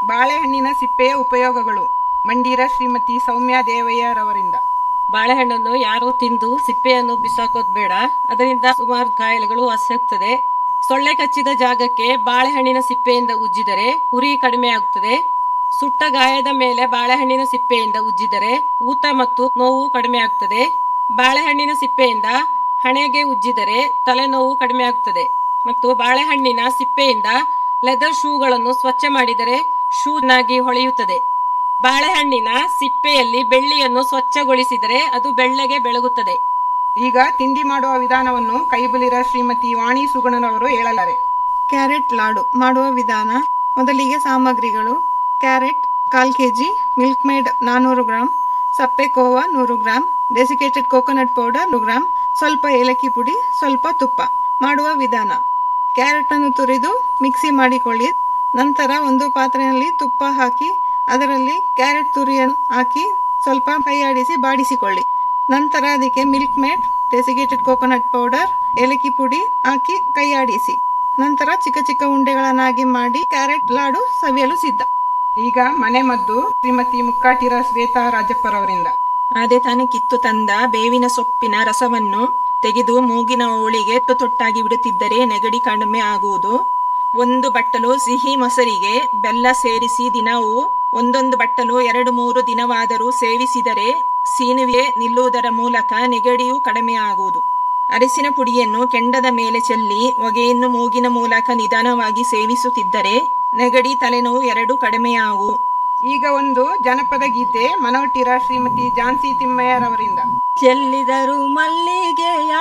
ಬಾಳೆಹಣ್ಣಿನ ಸಿಪ್ಪೆಯ ಉಪಯೋಗಗಳು ಮಂಡಿರ ಶ್ರೀಮತಿ ಸೌಮ್ಯ ದೇವಯ್ಯರವರಿಂದ ಬಾಳೆಹಣ್ಣನ್ನು ಯಾರು ತಿಂದು ಸಿಪ್ಪೆಯನ್ನು ಬಿಸಾಕೋದ್ ಬೇಡ ಅದರಿಂದ ಸುಮಾರು ಕಾಯಿಲೆಗಳು ವಾಸಿಯಾಗ್ತದೆ ಸೊಳ್ಳೆ ಕಚ್ಚಿದ ಜಾಗಕ್ಕೆ ಬಾಳೆಹಣ್ಣಿನ ಸಿಪ್ಪೆಯಿಂದ ಉಜ್ಜಿದರೆ ಉರಿ ಕಡಿಮೆ ಆಗುತ್ತದೆ ಸುಟ್ಟ ಗಾಯದ ಮೇಲೆ ಬಾಳೆಹಣ್ಣಿನ ಸಿಪ್ಪೆಯಿಂದ ಉಜ್ಜಿದರೆ ಊತ ಮತ್ತು ನೋವು ಕಡಿಮೆ ಆಗ್ತದೆ ಬಾಳೆಹಣ್ಣಿನ ಸಿಪ್ಪೆಯಿಂದ ಹಣೆಗೆ ಉಜ್ಜಿದರೆ ತಲೆನೋವು ಕಡಿಮೆ ಆಗ್ತದೆ ಮತ್ತು ಬಾಳೆಹಣ್ಣಿನ ಸಿಪ್ಪೆಯಿಂದ ಲೆದರ್ ಶೂಗಳನ್ನು ಸ್ವಚ್ಛ ಮಾಡಿದರೆ ಶೂನಾಗಿ ಹೊಳೆಯುತ್ತದೆ ಬಾಳೆಹಣ್ಣಿನ ಸಿಪ್ಪೆಯಲ್ಲಿ ಬೆಳ್ಳಿಯನ್ನು ಸ್ವಚ್ಛಗೊಳಿಸಿದರೆ ಅದು ಬೆಳ್ಳಗೆ ಬೆಳಗುತ್ತದೆ ಈಗ ತಿಂಡಿ ಮಾಡುವ ವಿಧಾನವನ್ನು ಕೈಬುಲಿರ ಶ್ರೀಮತಿ ವಾಣಿ ಸುಗುಣರವರು ಹೇಳಲಾರೆ ಕ್ಯಾರೆಟ್ ಲಾಡು ಮಾಡುವ ವಿಧಾನ ಮೊದಲಿಗೆ ಸಾಮಗ್ರಿಗಳು ಕ್ಯಾರೆಟ್ ಕಾಲ್ ಕೆಜಿ ಮಿಲ್ಕ್ ಮೇಡ್ ನಾನೂರು ಗ್ರಾಂ ಸಪ್ಪೆ ಕೋವಾ ನೂರು ಗ್ರಾಂ ಡೆಸಿಕೇಟೆಡ್ ಕೋಕೋನಟ್ ಪೌಡರ್ ನೂರು ಗ್ರಾಂ ಸ್ವಲ್ಪ ಏಲಕ್ಕಿ ಪುಡಿ ಸ್ವಲ್ಪ ತುಪ್ಪ ಮಾಡುವ ವಿಧಾನ ಕ್ಯಾರೆಟ್ ಅನ್ನು ತುರಿದು ಮಿಕ್ಸಿ ಮಾಡಿಕೊಳ್ಳಿ ನಂತರ ಒಂದು ಪಾತ್ರೆಯಲ್ಲಿ ತುಪ್ಪ ಹಾಕಿ ಅದರಲ್ಲಿ ಕ್ಯಾರೆಟ್ ತುರಿಯನ್ನು ಹಾಕಿ ಸ್ವಲ್ಪ ಕೈಯಾಡಿಸಿ ಬಾಡಿಸಿಕೊಳ್ಳಿ ನಂತರ ಅದಕ್ಕೆ Milkmaid desiccated coconut powder ಏಲಕ್ಕಿ ಪುಡಿ ಹಾಕಿ ಕೈಯಾಡಿಸಿ ನಂತರ ಚಿಕ್ಕ ಚಿಕ್ಕ ಉಂಡೆಗಳನ್ನಾಗಿ ಮಾಡಿ ಕ್ಯಾರೆಟ್ ಲಾಡು ಸವಿಯಲು ಸಿದ್ಧ ಈಗ ಮನೆ ಮದ್ದು ಶ್ರೀಮತಿ ಮುಕ್ಕಾಟಿರ ಶ್ವೇತಾ ರಾಜಪ್ಪರವರಿಂದ ಅದೇ ತಾನೇ ಕಿತ್ತು ತಂದ ಬೇವಿನ ಸೊಪ್ಪಿನ ರಸವನ್ನು ತೆಗೆದು ಮೂಗಿನ ಓಳಿಗೆ ತೊಟ್ಟಾಗಿ ಬಿಡುತ್ತಿದ್ದರೆ ನೆಗಡಿ ಕಡಿಮೆ ಆಗುವುದು ಒಂದು ಬಟ್ಟಲು ಸಿಹಿ ಮೊಸರಿಗೆ ಬೆಲ್ಲ ಸೇರಿಸಿ ದಿನವೂ ಒಂದೊಂದು ಬಟ್ಟಲು ಎರಡು ಮೂರು ದಿನವಾದರೂ ಸೇವಿಸಿದರೆ ಸೀನುವೆ ನಿಲ್ಲುವುದರ ಮೂಲಕ ನೆಗಡಿಯೂ ಕಡಿಮೆ ಆಗುವುದು ಅರಿಸಿನ ಪುಡಿಯನ್ನು ಕೆಂಡದ ಮೇಲೆ ಚೆಲ್ಲಿ ಹೊಗೆಯನ್ನು ಮೂಗಿನ ಮೂಲಕ ನಿಧಾನವಾಗಿ ಸೇವಿಸುತ್ತಿದ್ದರೆ ನೆಗಡಿ ತಲೆನೋವು ಎರಡೂ ಕಡಿಮೆಯಾಗುವು ಈಗ ಒಂದು ಜನಪದ ಗೀತೆ ಮನವಟ್ಟಿರ ಶ್ರೀಮತಿ ಝಾನ್ಸಿ ತಿಮ್ಮಯ್ಯರವರಿಂದ ಚೆಲ್ಲಿದರು ಮಲ್ಲಿಗೆಯ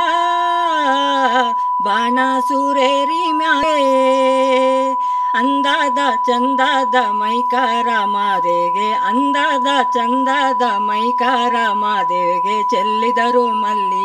ಬಾಣ ಸುರೇರಿ ಮ್ಯಾಲೆ ಅಂದಾದ ಚಂದಾದ ಮೈಕಾರ ಮಾದೆಗೆ ಅಂದಾದ ಚಂದಾದ ಮೈಕಾರ ಮಾದೆಗೆ ಚೆಲ್ಲಿದರು ಮಲ್ಲಿ